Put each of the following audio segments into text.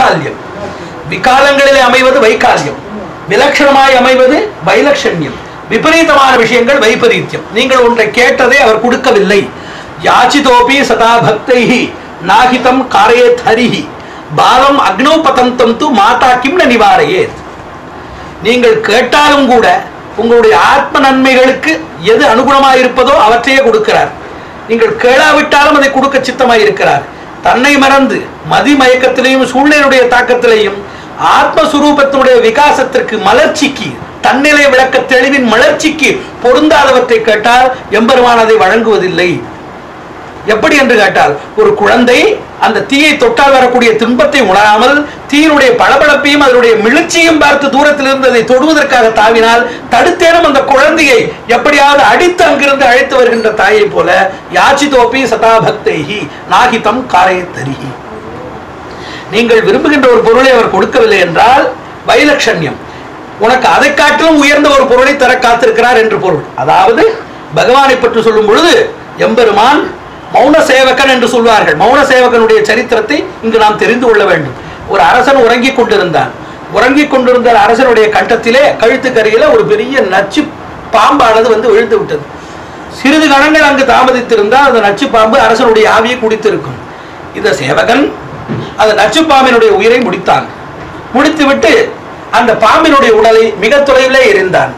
வைக்கால்யம் விகாலங்களிலே அமைவது வைக்கால்யம் விலட்சணமாய் அமைவது வைலட்சண்யம் விபரீதமான விஷயங்கள் வைபரீத்தியம் நீங்கள் ஒன்றை கேட்டதை அவர் கொடுக்கவில்லை யாச்சிதோபி சதா பக்தைஹி நாகிதம் காரயேத் ஹரிஹி பாலம் அக்னௌ பதந்தம் து மாதா கிம் ந நிவாரையேத் நீங்கள் கேட்டாலும் கூட உங்களுடைய ஆத்ம நன்மைகளுக்கு எது அனுகுணமாக இருப்பதோ அவற்றையே கொடுக்கிறார் நீங்கள் கேளாவிட்டாலும் அதை கொடுக்க சித்தமாய் இருக்கிறார் தன்னை மறந்து மதி மயக்கத்திலேயும் சூழ்நிலையுடைய தாக்கத்திலேயும் ஆத்மஸ்வரூபத்தினுடைய விகாசத்திற்கு மலர்ச்சிக்கு தன்னிலை விளக்க தெளிவின் மலர்ச்சிக்கு பொருந்தாதவற்றை கேட்டால் எம்பெருமான் அதை வழங்குவதில்லை எப்படி என்று கேட்டால் ஒரு குழந்தை அந்த தீயை தொட்டால் வரக்கூடிய துன்பத்தை உணராமல் தீயினுடைய பளபளப்பையும் அதனுடைய மிளிர்ச்சியும் பார்த்து தூரத்தில் இருந்து அதை தொடுவதற்காக தாவினால் தடுத்தேனும் அந்த குழந்தையை எப்படியாவது அடித்து அங்கிருந்து அழைத்து வருகின்ற தாயை போல யாச்சிதோப்பி சதாபக்தைஹி நாகிதம் காரை தரிஹி நீங்கள் விரும்புகின்ற ஒரு பொருளை அவர் கொடுக்கவில்லை என்றால் வைலட்சண்யம் உனக்கு அதை காட்டிலும் உயர்ந்த ஒரு பொருளை தர காத்திருக்கிறார் என்று பொருள் அதாவது பகவானை பற்றி சொல்லும் பொழுது எம்பெருமான் மௌன சேவகன் என்று சொல்வார்கள் மௌன சேவகனுடைய சரித்திரத்தை இங்கு நாம் தெரிந்து கொள்ள வேண்டும் ஒரு அரசன் உறங்கிக் கொண்டிருந்தான் உறங்கிக் கொண்டிருந்த அரசனுடைய கண்டத்திலே கழுத்துக்கரையில ஒரு பெரிய நச்சு பாம்பானது வந்து விழுந்து விட்டது சிறிது கணங்கள் அங்கு தாமதித்திருந்தால் அந்த நச்சு பாம்பு அரசனுடைய ஆவியை குடித்திருக்கும் இந்த சேவகன் அந்த நச்சு பாம்பினுடைய உயிரை முடித்தான் முடித்துவிட்டு அந்த பாம்பினுடைய உடலை மிக தொலைவிலே எரிந்தான்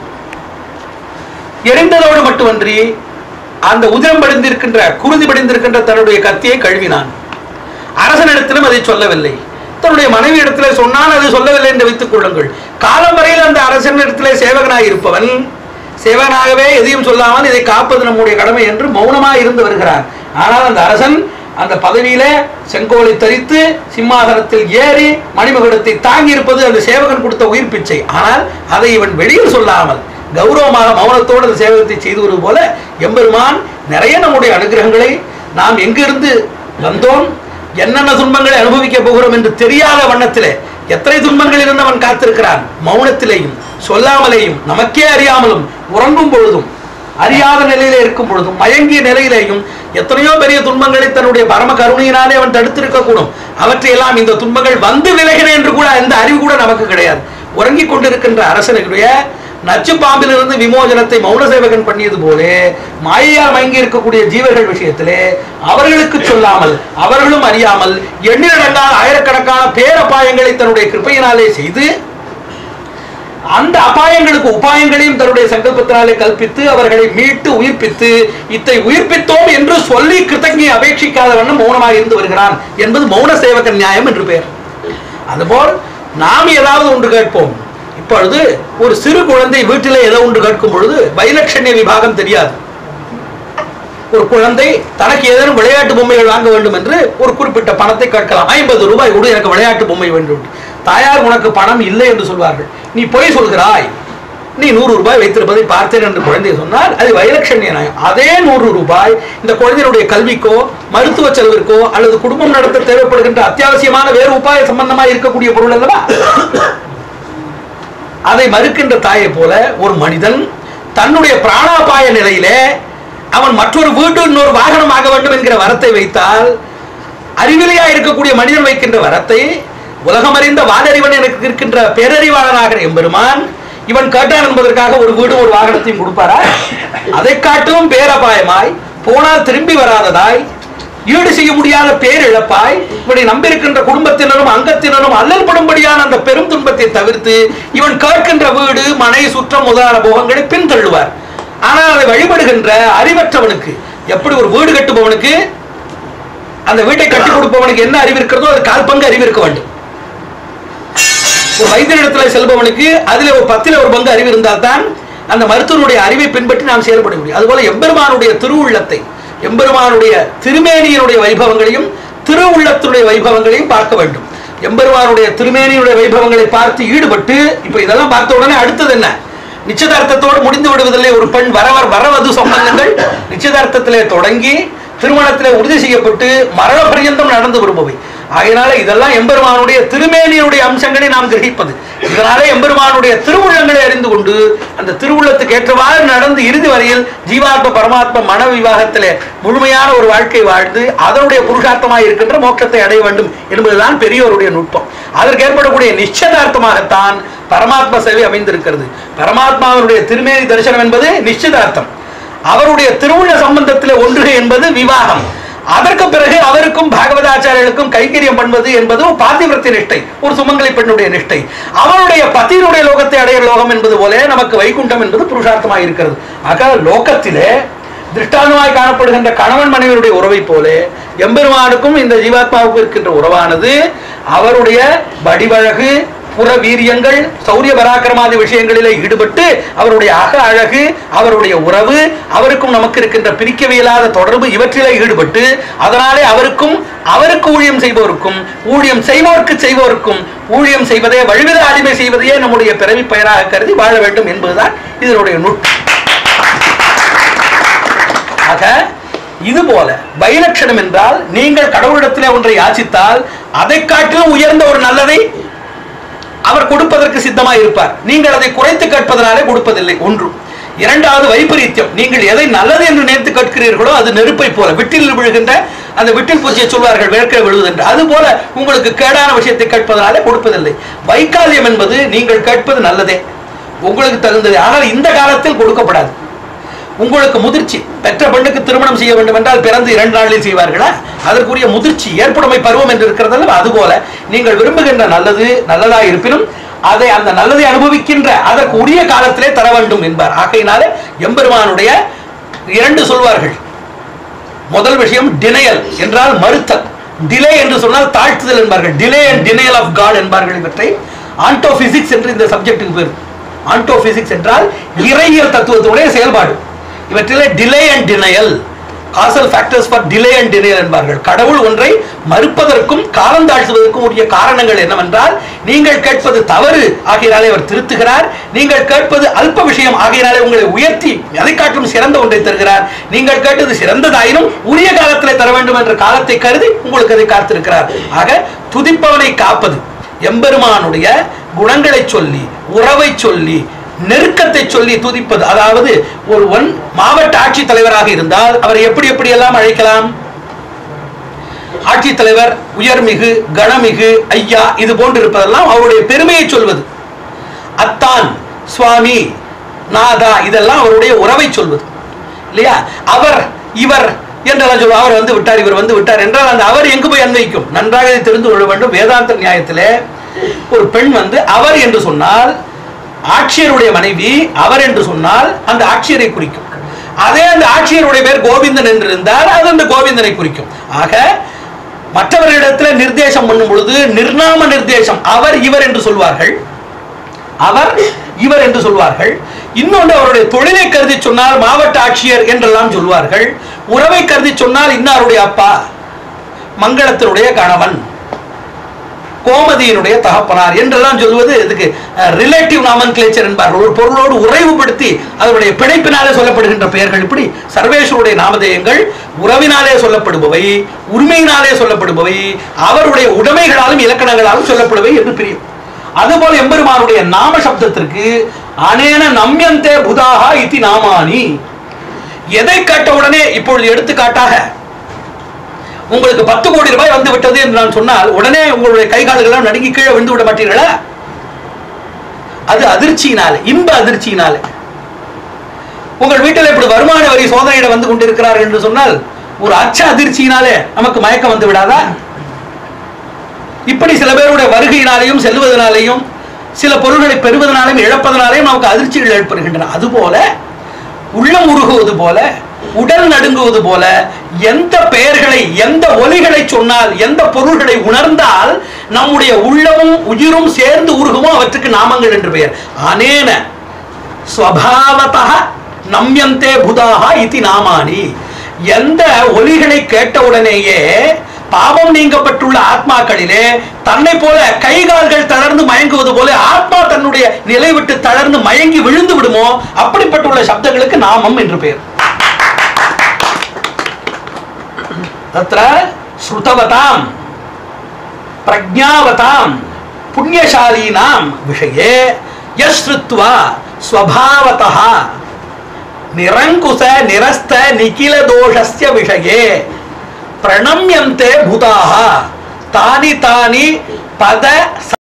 எரிந்ததோடு மட்டுமன்றி அந்த உதிரம் படிந்திருக்கின்ற குருதி படிந்திருக்கின்ற தன்னுடைய கத்தியை கழுவினான் அரசனிடத்திலும் அதை சொல்லவில்லை தன்னுடைய மனைவி இடத்திலே சொன்னால் அது சொல்லவில்லை என்று வைத்துக் கொள்ளுங்கள் காலம் வரையில் அந்த அரசனிடத்திலே சேவகனாய் இருப்பவன் சேவகனாகவே எதையும் சொல்லாமல் இதை காப்பது நம்முடைய கடமை என்று மௌனமாய் இருந்து வருகிறார் ஆனால் அந்த அரசன் அந்த பதவியிலே செங்கோலை தரித்து சிம்மாசனத்தில் ஏறி மணிமகுடத்தை தாங்கி இருப்பது அந்த சேவகன் கொடுத்த உயிர் பிச்சை ஆனால் அதை இவன் வெளியில் சொல்லாமல் கௌரவமாக மௌனத்தோடு அந்த சேவகத்தை செய்து வருவது போல எம்பெருமான் நிறைய நம்முடைய அனுகிரகங்களை நாம் எங்கிருந்து வந்தோம் என்னென்ன துன்பங்களை அனுபவிக்க போகிறோம் என்று தெரியாத வண்ணத்திலே எத்தனை துன்பங்கள் இருந்து அவன் காத்திருக்கிறான் மௌனத்திலேயும் சொல்லாமலேயும் நமக்கே அறியாமலும் உறங்கும் பொழுதும் அறியாத நிலையிலே இருக்கும் பொழுதும் மயங்கிய நிலையிலேயும் எத்தனையோ பெரிய துன்பங்களை தன்னுடைய பரம கருணையினாலே அவன் தடுத்திருக்க கூடும் அவற்றையெல்லாம் இந்த துன்பங்கள் வந்து விலகின என்று கூட அந்த அறிவு கூட நமக்கு கிடையாது உறங்கிக் கொண்டிருக்கின்ற அரசனுடைய நச்சு பாம்பிலிருந்து விமோசனத்தை மௌன சேவகன் பண்ணியது போலே மாயையால் மயங்கி இருக்கக்கூடிய ஜீவர்கள் விஷயத்திலே அவர்களுக்கு சொல்லாமல் அவர்களும் அறியாமல் எண்ணிலடங்கான ஆயிரக்கணக்கான பேரபாயங்களை தன்னுடைய கிருப்பையினாலே செய்து அந்த அபாயங்களுக்கு உபாயங்களையும் தன்னுடைய சங்கல்பத்தினாலே கல்பித்து அவர்களை மீட்டு உயிர்ப்பித்து இத்தை உயிர்ப்பித்தோம் என்று சொல்லி கிருத்தஜை அபேட்சிக்காத வண்ணம் மௌனமாக இருந்து வருகிறான் என்பது மௌன சேவகன் நியாயம் என்று பெயர் அதுபோல் நாம் ஏதாவது ஒன்று கேட்போம் இப்பொழுது ஒரு சிறு குழந்தை வீட்டிலே ஏதோ ஒன்று கேட்கும் பொழுது வைலட்சண்ய விபாகம் தெரியாது ஒரு குழந்தை தனக்கு ஏதேனும் விளையாட்டு பொம்மைகள் வாங்க வேண்டும் என்று ஒரு குறிப்பிட்ட பணத்தை கேட்கலாம் ஐம்பது ரூபாய் கொடு எனக்கு விளையாட்டு பொம்மை வேண்டும் தாயார் உனக்கு பணம் இல்லை என்று சொல்வார்கள் நீ பொய் சொல்கிறாய் நீ நூறு ரூபாய் வைத்திருப்பதை பார்த்தேன் என்று குழந்தை சொன்னால் அது வைலட்சண்ய நியாயம் அதே நூறு ரூபாய் இந்த குழந்தையினுடைய கல்விக்கோ மருத்துவ செலவிற்கோ அல்லது குடும்பம் நடத்த தேவைப்படுகின்ற அத்தியாவசியமான வேறு உபாய சம்பந்தமாக இருக்கக்கூடிய பொருள் அல்லவா அதை மறுக்கின்ற தாயை போல ஒரு மனிதன் தன்னுடைய பிராணாபாய நிலையிலே அவன் மற்றொரு வீட்டு இன்னொரு வாகனம் ஆக வேண்டும் என்கிற வரத்தை வைத்தால் அறிவிலையா இருக்கக்கூடிய மனிதன் வைக்கின்ற வரத்தை உலகம் அறிந்த வாதறிவன் எனக்கு இருக்கின்ற பேரறிவாளனாக எம்பெருமான் இவன் கேட்டான் என்பதற்காக ஒரு வீடு ஒரு வாகனத்தையும் கொடுப்பாரா அதை காட்டிலும் பேரபாயமாய் போனால் திரும்பி வராததாய் ஈடு செய்ய முடியாத பேரிழப்பாய் இப்படி நம்பியிருக்கின்ற குடும்பத்தினரும் அங்கத்தினரும் அல்லல்படும்படியான அந்த பெரும் துன்பத்தை தவிர்த்து இவன் கேட்கின்ற வீடு மனை சுற்றம் முதலான போகங்களை பின்தள்ளுவார் ஆனால் அதை வழிபடுகின்ற அறிவற்றவனுக்கு எப்படி ஒரு வீடு கட்டுபவனுக்கு அந்த வீட்டை கட்டி கொடுப்பவனுக்கு என்ன அறிவு இருக்கிறதோ அது கால் பங்கு அறிவு இருக்க வேண்டும் ஒரு வைத்தியரிடத்துல செல்பவனுக்கு அதுல ஒரு பத்துல ஒரு பங்கு அறிவு இருந்தால்தான் அந்த மருத்துவனுடைய அறிவை பின்பற்றி நாம் செயல்பட முடியும் அதுபோல எம்பெருமானுடைய திருவுள்ளத்தை எம்பெருமானுடைய திருமேனியினுடைய வைபவங்களையும் திருவுள்ளத்தினுடைய வைபவங்களையும் பார்க்க வேண்டும் எம்பெருமானுடைய திருமேனியுடைய வைபவங்களை பார்த்து ஈடுபட்டு இப்ப இதெல்லாம் பார்த்த உடனே அடுத்தது என்ன நிச்சயதார்த்தத்தோடு முடிந்து விடுவதில்லை ஒரு பெண் வரவர் வரவது சம்பந்தங்கள் நிச்சயதார்த்தத்திலே தொடங்கி திருமணத்திலே உறுதி செய்யப்பட்டு மரண பரியந்தம் நடந்து வருபவை ஆகையினால இதெல்லாம் எம்பெருமானுடைய திருமேனியுடைய அம்சங்களை நாம் கிரகிப்பது இதனாலே எம்பெருமானுடைய திருவுள்ளங்களை அறிந்து கொண்டு அந்த திருவுள்ளத்துக்கு ஏற்றவாறு நடந்து இறுதி வரையில் ஜீவாத்ம பரமாத்ம மன விவாகத்திலே முழுமையான ஒரு வாழ்க்கை வாழ்ந்து அதனுடைய புருஷார்த்தமாய் இருக்கின்ற மோட்சத்தை அடைய வேண்டும் என்பதுதான் பெரியோருடைய நுட்பம் அதற்கு ஏற்படக்கூடிய நிச்சயதார்த்தமாகத்தான் பரமாத்ம சேவை அமைந்திருக்கிறது பரமாத்மாவினுடைய திருமேனி தரிசனம் என்பது நிச்சயதார்த்தம் அவருடைய திருவுள்ள சம்பந்தத்திலே ஒன்றுகை என்பது விவாகம் அதற்கு பிறகு அவருக்கும் பாகவதாச்சாரியர்களுக்கும் கைங்கரியம் பண்ணுவது என்பது ஒரு பாத்திவிரத்திய நிஷ்டை ஒரு சுமங்கலி பெண்ணுடைய நிஷ்டை அவருடைய பத்தியினுடைய லோகத்தை அடைய லோகம் என்பது போல நமக்கு வைகுண்டம் என்பது புருஷார்த்தமாக இருக்கிறது ஆக லோகத்திலே திருஷ்டாந்தமாய் காணப்படுகின்ற கணவன் மனைவியுடைய உறவை போல எம்பெருமானுக்கும் இந்த ஜீவாத்மாவுக்கும் இருக்கின்ற உறவானது அவருடைய வடிவழகு புற வீரியங்கள் சௌரிய பராக்கிரமாதி விஷயங்களிலே ஈடுபட்டு அவருடைய அக அழகு அவருடைய உறவு அவருக்கும் நமக்கு இருக்கின்ற பிரிக்கவியலாத தொடர்பு இவற்றிலே ஈடுபட்டு அதனாலே அவருக்கும் அவருக்கு ஊழியம் செய்பவருக்கும் ஊழியம் செய்வோருக்கு செய்வோருக்கும் ஊழியம் செய்வதே வழிவித அடிமை செய்வதையே நம்முடைய பிறவி பெயராக கருதி வாழ வேண்டும் என்பதுதான் இதனுடைய நுட்பம் ஆக இது போல பைலட்சணம் என்றால் நீங்கள் கடவுளிடத்திலே ஒன்றை யாசித்தால் அதை காட்டிலும் உயர்ந்த ஒரு நல்லதை அவர் கொடுப்பதற்கு சித்தமாய் இருப்பார் நீங்கள் அதை குறைத்து கேட்பதனாலே கொடுப்பதில்லை ஒன்று இரண்டாவது வைபரீத்தியம் நீங்கள் எதை நல்லது என்று நினைத்து கேட்கிறீர்களோ அது நெருப்பை போல விட்டில் விழுகின்ற அந்த விட்டில் பூச்சியை சொல்வார்கள் வேர்க்க விழுவது என்று அது போல உங்களுக்கு கேடான விஷயத்தை கேட்பதனாலே கொடுப்பதில்லை வைக்காலியம் என்பது நீங்கள் கேட்பது நல்லதே உங்களுக்கு தகுந்தது ஆனால் இந்த காலத்தில் கொடுக்கப்படாது உங்களுக்கு முதிர்ச்சி பெற்ற பெண்ணுக்கு திருமணம் செய்ய வேண்டும் என்றால் பிறந்து இரண்டு நாளில் செய்வார்களா அதற்குரிய முதிர்ச்சி ஏற்புடைமை பருவம் என்று இருக்கிறதல்ல அதுபோல நீங்கள் விரும்புகின்ற நல்லது நல்லதா இருப்பினும் அதை அந்த நல்லதை அனுபவிக்கின்ற அதற்கு உரிய காலத்திலே தர வேண்டும் என்பார் ஆகையினாலே எம்பெருமானுடைய இரண்டு சொல்வார்கள் முதல் விஷயம் டினையல் என்றால் மறுத்தல் டிலே என்று சொன்னால் தாழ்த்துதல் என்பார்கள் delay and denial of God என்பார்கள் இவற்றை ஆண்டோ பிசிக்ஸ் என்று இந்த சப்ஜெக்ட்டுக்கு பேர் ஆண்டோ பிசிக்ஸ் என்றால் இறையியல் தத்துவத்தினுடைய செயல்பாடு இவற்றிலே delay and denial causal factors for delay and denial என்பார்கள் கடவுள் ஒன்றை மறுப்பதற்கும் காலம் தாழ்த்துவதற்கும் உரிய காரணங்கள் என்னவென்றால் நீங்கள் கேட்பது தவறு ஆகையினாலே அவர் திருத்துகிறார் நீங்கள் கேட்பது அல்ப விஷயம் ஆகையினாலே உங்களை உயர்த்தி அதை காட்டிலும் சிறந்த ஒன்றை தருகிறார் நீங்கள் கேட்டது சிறந்ததாயினும் உரிய காலத்திலே தர வேண்டும் என்ற காலத்தை கருதி உங்களுக்கு அதை காத்திருக்கிறார் ஆக துதிப்பவனை காப்பது எம்பெருமானுடைய குணங்களை சொல்லி உறவை சொல்லி நெருக்கத்தை சொல்லி துதிப்பது அதாவது ஒருவன் மாவட்ட ஆட்சித் தலைவராக இருந்தால் அவரை எப்படி எப்படி எல்லாம் அழைக்கலாம் ஆட்சித்தலைவர் உயர்மிகு கணமிகு ஐயா இது போன்று இருப்பதெல்லாம் அவருடைய பெருமையை சொல்வது அத்தான் சுவாமி நாதா இதெல்லாம் அவருடைய உறவை சொல்வது இல்லையா அவர் இவர் என்றெல்லாம் சொல்லுவோம் அவர் வந்து விட்டார் இவர் வந்து விட்டார் என்றால் அந்த அவர் எங்கு போய் அன்வைக்கும் நன்றாக இதை தெரிந்து கொள்ள வேண்டும் வேதாந்த நியாயத்திலே ஒரு பெண் வந்து அவர் என்று சொன்னால் ஆட்சியருடைய மனைவி அவர் என்று சொன்னால் அந்த ஆட்சியரை குறிக்கும் அதே அந்த ஆட்சியருடைய பேர் கோவிந்தன் என்று இருந்தால் அது அந்த கோவிந்தனை குறிக்கும் ஆக மற்றவர்களிடத்தில் நிர்தேசம் பண்ணும் பொழுது நிர்நாம நிர்தேசம் அவர் இவர் என்று சொல்வார்கள் அவர் இவர் என்று சொல்வார்கள் இன்னொன்று அவருடைய தொழிலை கருதி சொன்னால் மாவட்ட ஆட்சியர் என்றெல்லாம் சொல்வார்கள் உறவை கருதி சொன்னால் இன்னாருடைய அப்பா மங்களத்தினுடைய கணவன் கோமதியினுடைய தகப்பனார் என்றெல்லாம் சொல்வது இதுக்கு ரிலேட்டிவ் நாமன் கிளேச்சர் என்பார்கள் ஒரு பொருளோடு உறைவுபடுத்தி அதனுடைய பிணைப்பினாலே சொல்லப்படுகின்ற பெயர்கள் இப்படி சர்வேஸ்வருடைய நாமதேயங்கள் உறவினாலே சொல்லப்படுபவை உரிமையினாலே சொல்லப்படுபவை அவருடைய உடைமைகளாலும் இலக்கணங்களாலும் சொல்லப்படுபவை என்று பிரியும் அதுபோல எம்பெருமானுடைய நாம சப்தத்திற்கு அனேன நம்யந்தே புதாகா இத்தி நாமானி எதை கேட்ட உடனே இப்பொழுது எடுத்துக்காட்டாக உங்களுக்கு பத்து கோடி ரூபாய் வந்து விட்டது என்று நான் சொன்னால் உடனே உங்களுடைய கை கால்களெல்லாம் நடுங்கி கீழே விழுந்து விட மாட்டீர்களா அது அதிர்ச்சியினாலே இன்ப அதிர்ச்சியினாலே உங்கள் வீட்டில் இப்படி வருமான வரி சோதனையிட வந்து கொண்டிருக்கிறார் என்று சொன்னால் ஒரு அச்ச அதிர்ச்சியினாலே நமக்கு மயக்கம் வந்து விடாதா இப்படி சில பேருடைய வருகையினாலேயும் செல்வதனாலேயும் சில பொருள்களை பெறுவதனாலையும் இழப்பதனாலேயும் நமக்கு அதிர்ச்சிகள் ஏற்படுகின்றன அதுபோல உள்ளம் உருகுவது போல உடல் நடுங்குவது போல எந்த பெயர்களை எந்த ஒலிகளை சொன்னால் எந்த பொருள்களை உணர்ந்தால் நம்முடைய உள்ளமும் உயிரும் சேர்ந்து உருகுமோ அவற்றுக்கு நாமங்கள் என்று பெயர் அனேன ஸ்வபாவதா நம்யந்தே புதாக இதி நாமானி எந்த ஒலிகளை கேட்டவுடனேயே பாவம் நீங்கப்பட்டுள்ள ஆத்மாக்களிலே தன்னை போல கை கால்கள் தளர்ந்து மயங்குவது போல ஆத்மா தன்னுடைய நிலை விட்டு தளர்ந்து மயங்கி விழுந்து விடுமோ அப்படிப்பட்டுள்ள சப்தங்களுக்கு நாமம் என்று பெயர் தத்ர ஸ்ருதவதாம் பிரஜாவதாம் புண்ணியசாலீனாம் விஷயே யஸ்ருத்வா ஸ்வபாவதः நிரங்குச நிரஸ்த நிகில தோஷஸ்ய விஷயே பிரணம்யந்தே பூதாக தானி தானி பத